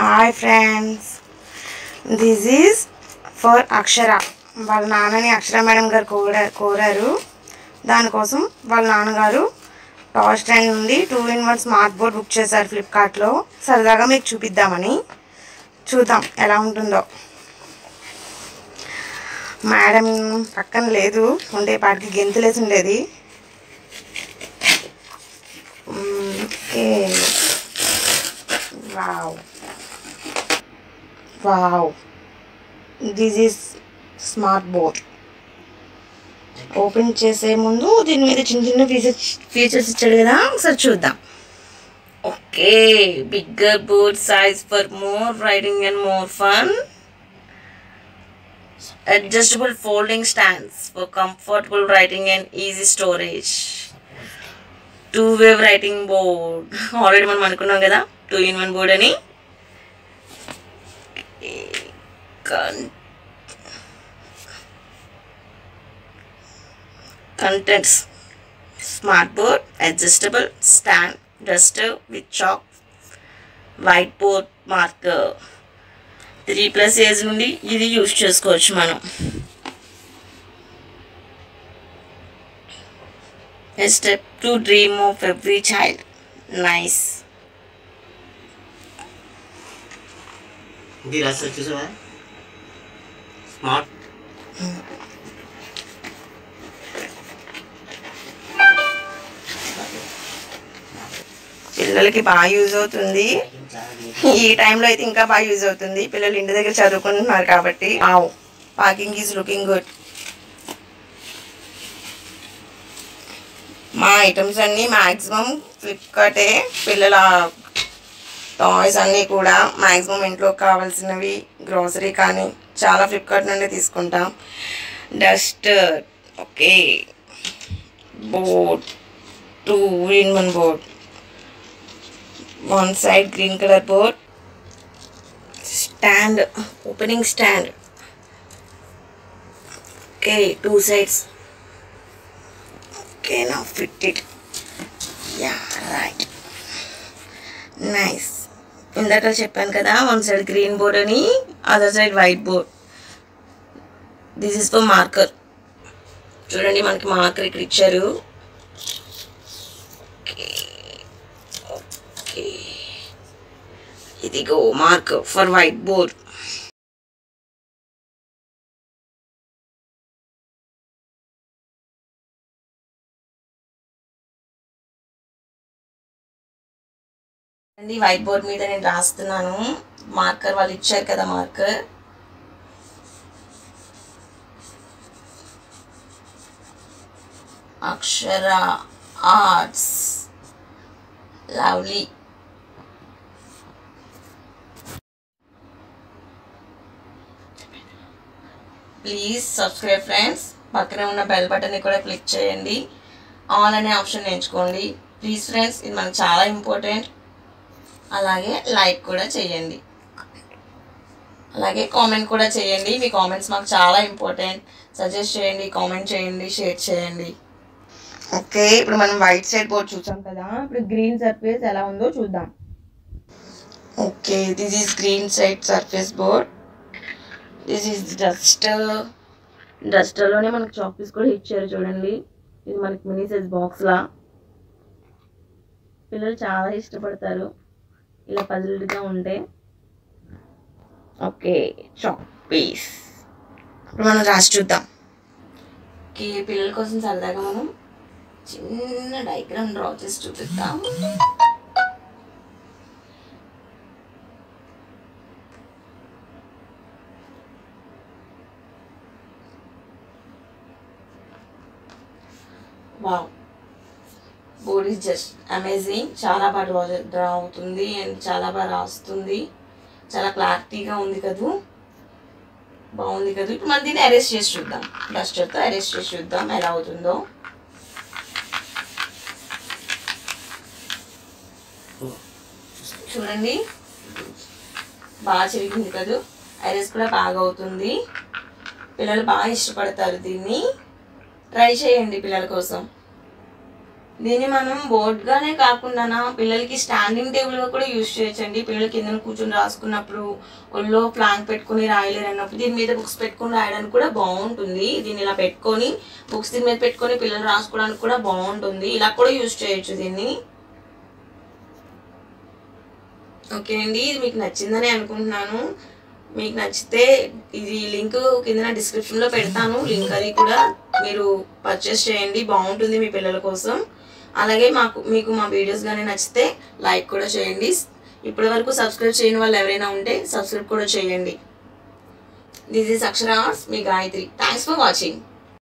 Hi friends this is for Akshara వాళ్ళ నాన్నని అక్షర madam గారు కోరా కోరారు దానికోసం వాళ్ళ నాన్నగారు పవర్ స్టాండ్ నుండి two in one smart board book చేశారు ఫ్లిప్కార్ట్లో సరదాగా మీకు చూపిద్దామని చూద్దాం ఎలా ఉంటుందో మేడం పక్కన లేదు ఉండే పాటికి గెంతులేసి ఉండేది hmm, okay wow wow this is smart board open చేసే ముందు దీని మీద చిన్న చిన్న ఫీచర్స్ ఫీచర్స్ ఇచ్చాడు కదా ఒకసారి చూద్దాం okay bigger board size for more riding and more fun adjustable folding stands for comfortable writing and easy storage two wave writing board already మనం అనుకున్నాం కదా టూ ఇన్ వన్ బోర్డ్ అని contents smart board adjustable stand duster with chalk white board marker three plus age నుండి ఇది use చేసుకోవచ్చు మనం A step to dream of every child. Nice. ఇది రాస్తారు చూసావా స్మార్ట్ పిల్లలకి బాగా యూజ్ అవుతుంది ఈ టైంలో అయితే ఇంకా బాగా యూజ్ అవుతుంది పిల్లలు ఇంటి దగ్గర చదువుకుంటున్నారు కాబట్టి our parking is looking good మా ఐటమ్స్ అన్నీ మ్యాక్సిమం ఫ్లిప్కార్టే పిల్లల టాయ్స్ అన్నీ కూడా మ్యాక్సిమం ఇంట్లో కావాల్సినవి గ్రోసరీ కానీ చాలా ఫ్లిప్కార్ట్ నుండి తీసుకుంటాం duster okay board two in one board one side green color board stand opening stand okay two sides okay now fit it yeah right nice ఇందాక చెప్పాను కదా వన్ సైడ్ గ్రీన్ బోర్డ్ అని other side white board this is for marker చూడండి మనకి marker ఇక్కడ ఇచ్చారు okay ఇదిగో mark for white board అండి వైట్ బోర్డ్ మీద నేను రాస్తున్నాను మార్కర్ వాళ్ళు ఇచ్చారు కదా marker Akshara arts lovely please subscribe friends పక్కనే ఉన్న బెల్ బటన్ని కూడా క్లిక్ చేయండి ఆల్ అనే ఆప్షన్ ఎంచుకోండి ప్లీజ్ ఫ్రెండ్స్ ఇది మనకు చాలా ఇంపార్టెంట్ అలాగే లైక్ కూడా చేయండి అలాగే కామెంట్ కూడా చేయండి మీ కామెంట్స్ మాకు చాలా ఇంపార్టెంట్ సజెస్ట్ చేయండి కామెంట్ చేయండి షేర్ చేయండి ఓకే ఇప్పుడు మనం వైట్ సైడ్ బోర్డ్ చూసాం కదా ఇప్పుడు గ్రీన్ సర్ఫేస్ ఎలా ఉందో చూద్దాం okay this is green side surface board this is duster డస్టర్లోనే మనకి చాక్పీస్ కూడా ఇచ్చారు చూడండి ఇది మనకి మినీ సైజ్ బాక్స్లా పిల్లలు చాలా ఇష్టపడతారు ఇలా పజిల్డ్గా ఉంటే ఓకే చాక్ పీస్ ఇప్పుడు మనం రాసి చూద్దాం ఓకే పిల్లల కోసం సరదాగా మనం చిన్న డయాగ్రామ్ డ్రా చేసి చూపిద్దాం wow board is just amazing చాలా బాగా డ్రా డ్రా అవుతుంది అండ్ చాలా బాగా రాస్తుంది చాలా క్లారిటీగా ఉంది కదూ బాగుంది కదా ఇప్పుడు మనం దీన్ని అరెస్ట్ చేసి చూద్దాం డస్టర్తో అరెస్ట్ చేసి చూద్దాం ఎలా అవుతుందో చూడండి బాగా చిరిగింది కదా అరెస్ట్ కూడా బాగా అవుతుంది పిల్లలు బాగా ఇష్టపడతారు దీన్ని ట్రై చేయండి పిల్లల కోసం దీన్ని మనం బోర్డ్గానే కాకుండా పిల్లలకి స్టాండింగ్ టేబుల్గా కూడా యూజ్ చేయొచ్చండి పిల్లలు కింద కూర్చొని రాసుకున్నప్పుడు ఒళ్ళో ప్లాంక్ పెట్టుకుని రాయలేరు అన్నప్పుడు దీని మీద బుక్స్ పెట్టుకుని రాయడానికి కూడా బాగుంటుంది దీన్ని ఇలా పెట్టుకొని బుక్స్ దీని మీద పెట్టుకొని పిల్లలు రాసుకోవడానికి కూడా బాగుంటుంది ఇలా కూడా యూజ్ చేయొచ్చు దీన్ని ఓకే అండి ఇది మీకు నచ్చిందని అనుకుంటున్నాను మీకు నచ్చితే ఇది లింక్ కింద డిస్క్రిప్షన్లో పెడతాను లింక్ అది కూడా మీరు పర్చేస్ చేయండి బాగుంటుంది మీ పిల్లల కోసం అలాగే మాకు మీకు మా వీడియోస్ కానీ నచ్చితే లైక్ కూడా చేయండి ఇప్పటి వరకు సబ్స్క్రైబ్ చేయని వాళ్ళు ఎవరైనా ఉంటే సబ్స్క్రైబ్ కూడా చేయండి దిస్ ఈస్ అక్షరాస్ మీ గాయత్రి థ్యాంక్స్ ఫర్ వాచింగ్